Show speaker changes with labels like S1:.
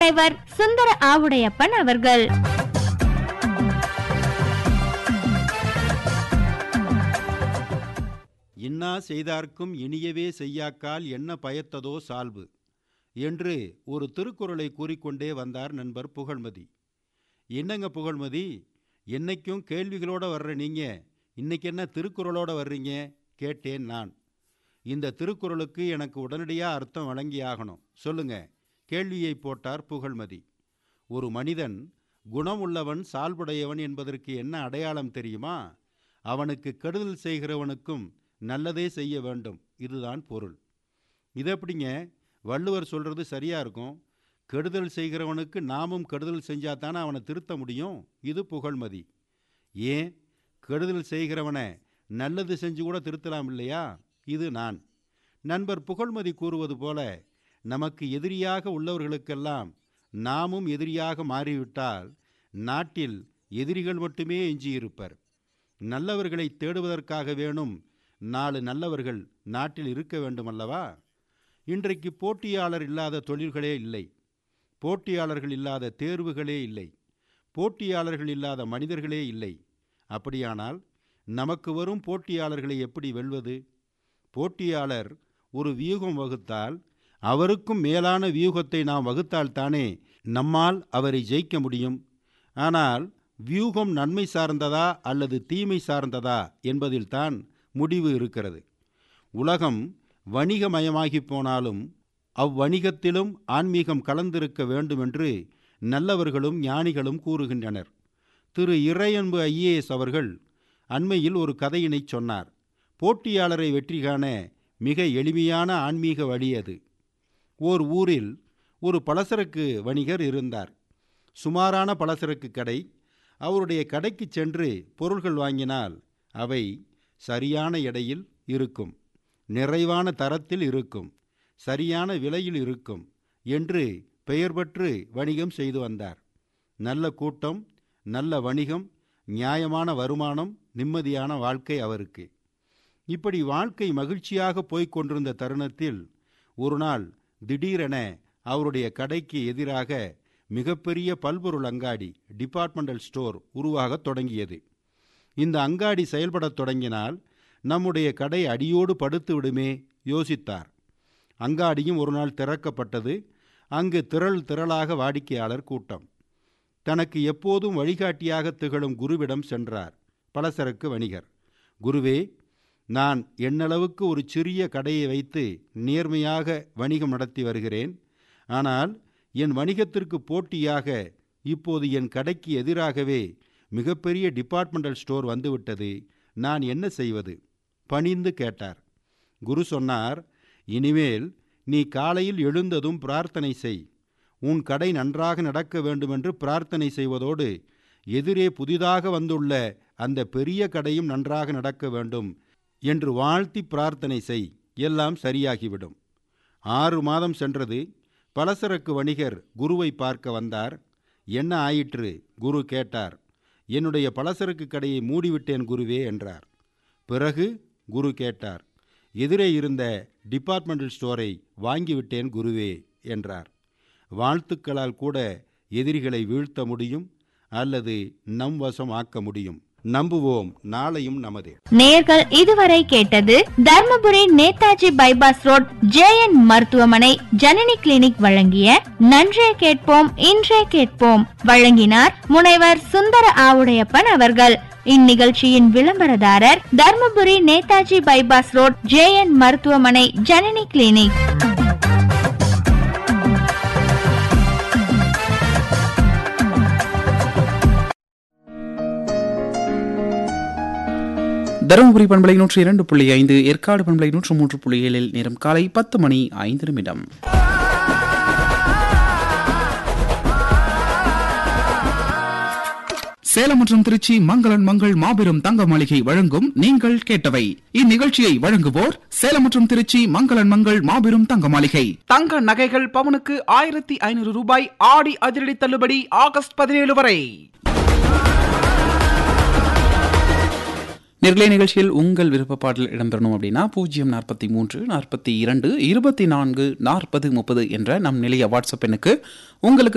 S1: முனைவர் சுந்தர ஆவுடையப்பன் அவர்கள்
S2: இன்னா செய்தார்க்கும் இனியவே செய்யாக்கால் என்ன பயத்ததோ சால்பு என்று ஒரு திருக்குறளை கூறிக்கொண்டே வந்தார் நண்பர் புகழ்மதி என்னங்க புகழ்மதி என்னைக்கும் கேள்விகளோட வர்ற நீங்க இன்னைக்கு என்ன திருக்குறளோட வர்றீங்க கேட்டேன் நான் இந்த திருக்குறளுக்கு எனக்கு உடனடியாக அர்த்தம் வழங்கியாகணும் சொல்லுங்க கேள்வியை போட்டார் புகழ்மதி ஒரு மனிதன் குணம் உள்ளவன் சால்புடையவன் என்பதற்கு என்ன அடையாளம் தெரியுமா அவனுக்கு கெடுதல் செய்கிறவனுக்கும் நல்லதே செய்ய வேண்டும் இதுதான் பொருள் இது எப்படிங்க வள்ளுவர் சொல்கிறது சரியாக இருக்கும் கெடுதல் செய்கிறவனுக்கு நாமும் கெடுதல் செஞ்சால் தானே அவனை திருத்த முடியும் இது புகழ்மதி ஏன் கெடுதல் செய்கிறவனை நல்லது செஞ்சு கூட திருத்தலாம் இல்லையா இது நான் நண்பர் புகழ்மதி கூறுவது போல நமக்கு எதிரியாக உள்ளவர்களுக்கெல்லாம் நாமும் எதிரியாக மாறிவிட்டால் நாட்டில் எதிரிகள் மட்டுமே எஞ்சியிருப்பர் நல்லவர்களை தேடுவதற்காக வேணும் நாலு நல்லவர்கள் நாட்டில் இருக்க வேண்டுமல்லவா இன்றைக்கு போட்டியாளர் இல்லாத தொழில்களே இல்லை போட்டியாளர்கள் இல்லாத தேர்வுகளே இல்லை போட்டியாளர்கள் இல்லாத மனிதர்களே இல்லை அப்படியானால் நமக்கு வரும் போட்டியாளர்களை எப்படி வெல்வது போட்டியாளர் ஒரு வியூகம் வகுத்தால் அவருக்கும் மேலான வியூகத்தை நாம் வகுத்தால்தானே நம்மால் அவரை ஜெயிக்க முடியும் ஆனால் வியூகம் நன்மை சார்ந்ததா அல்லது தீமை சார்ந்ததா என்பதில்தான் முடிவு இருக்கிறது உலகம் வணிகமயமாகி போனாலும் அவ்வணிகத்திலும் ஆன்மீகம் கலந்திருக்க வேண்டுமென்று நல்லவர்களும் ஞானிகளும் கூறுகின்றனர் திரு இறையன்பு ஐஏஎஸ் அவர்கள் அண்மையில் ஒரு கதையினை சொன்னார் போட்டியாளரை வெற்றி காண மிக எளிமையான ஆன்மீக வழி அது ஓர் ஊரில் ஒரு பலசரக்கு வணிகர் இருந்தார் சுமாரான பலசரக்கு கடை அவருடைய கடைக்கு சென்று பொருள்கள் வாங்கினால் அவை சரியான எடையில் இருக்கும் நிறைவான தரத்தில் இருக்கும் சரியான விலையில் இருக்கும் என்று பெயர் பெற்று வணிகம் செய்து வந்தார் நல்ல கூட்டம் நல்ல வணிகம் நியாயமான வருமானம் நிம்மதியான வாழ்க்கை அவருக்கு இப்படி வாழ்க்கை மகிழ்ச்சியாக போய்க் கொண்டிருந்த தருணத்தில் ஒரு நாள் திடீரென அவருடைய கடைக்கு எதிராக மிகப்பெரிய பல்பொருள் அங்காடி டிபார்ட்மெண்டல் ஸ்டோர் உருவாகத் தொடங்கியது இந்த அங்காடி செயல்படத் தொடங்கினால் நம்முடைய கடை அடியோடு படுத்து விடுமே யோசித்தார் அங்காடியும் ஒரு நாள் திறக்கப்பட்டது அங்கு திரள் திரளாக வாடிக்கையாளர் கூட்டம் தனக்கு எப்போதும் வழிகாட்டியாக திகழும் குருவிடம் சென்றார் பலசரக்கு வணிகர் குருவே நான் என்னளவுக்கு ஒரு சிறிய கடையை வைத்து நேர்மையாக வணிகம் நடத்தி வருகிறேன் ஆனால் என் வணிகத்திற்கு போட்டியாக இப்போது என் கடைக்கு எதிராகவே மிகப்பெரிய டிபார்ட்மெண்டல் ஸ்டோர் வந்துவிட்டது நான் என்ன செய்வது பணிந்து கேட்டார் குரு சொன்னார் இனிமேல் நீ காலையில் எழுந்ததும் பிரார்த்தனை செய் உன் கடை நன்றாக நடக்க வேண்டுமென்று பிரார்த்தனை செய்வதோடு எதிரே புதிதாக வந்துள்ள அந்த பெரிய கடையும் நன்றாக நடக்க வேண்டும் என்று வாழ்த்தி பிரார்த்தனை செய் எல்லாம் சரியாகிவிடும் ஆறு மாதம் சென்றது பலசரக்கு வணிகர் குருவை பார்க்க வந்தார் என்ன ஆயிற்று குரு கேட்டார் என்னுடைய பலசரக்கு கடையை மூடிவிட்டேன் குருவே என்றார் பிறகு குரு கேட்டார் எதிரே இருந்த டிபார்ட்மெண்டல் ஸ்டோரை வாங்கிவிட்டேன் குருவே என்றார் வாழ்த்துக்களால் கூட எதிரிகளை வீழ்த்த முடியும் அல்லது நம் வசம் ஆக்க முடியும் நம்புவோம் நாளையும் நமதே
S1: நேர்கள் இதுவரை கேட்டது Dharmapuri Netaji bypass road JN மருத்துவமனை ஜனனி கிளினிக் வழங்கிய நன்றே கேட்போம் இன்றே கேட்போம் வழங்கினார் முனைவர் சுந்தர ஆவுடையப்பன் அவர்கள் இந்நிகழ்ச்சியின் விளம்பரதாரர் Dharmapuri Netaji bypass road JN மருத்துவமனை ஜனனி கிளினிக்
S3: தருமபுரி பண்பலை நூற்றி இரண்டு புள்ளி ஐந்து ஏற்காடு பண்பலை நூற்று மூன்று புள்ளி ஏழில் நேரம் காலை பத்து மணி ஐந்து நிமிடம் சேலம் மற்றும் திருச்சி மங்களன் மங்கள் மாபெரும் தங்க மாளிகை வழங்கும் நீங்கள் கேட்டவை இந்நிகழ்ச்சியை வழங்குவோர் சேலம் மற்றும் திருச்சி மங்களன் மங்கள் மாபெரும் தங்க மாளிகை தங்க நகைகள் பவனுக்கு ஆயிரத்தி ஐநூறு ரூபாய் ஆடி அதிரடி தள்ளுபடி ஆகஸ்ட் பதினேழு வரை நேர்களே நிகழ்ச்சியில் உங்கள் விருப்ப பாடல் இடம்பெறணும் அப்படின்னா பூஜ்ஜியம் நாற்பத்தி மூன்று நாற்பத்தி இரண்டு இருபத்தி நான்கு நாற்பது முப்பது என்ற நம் நிலைய வாட்ஸ்அப் எண்ணுக்கு உங்களுக்கு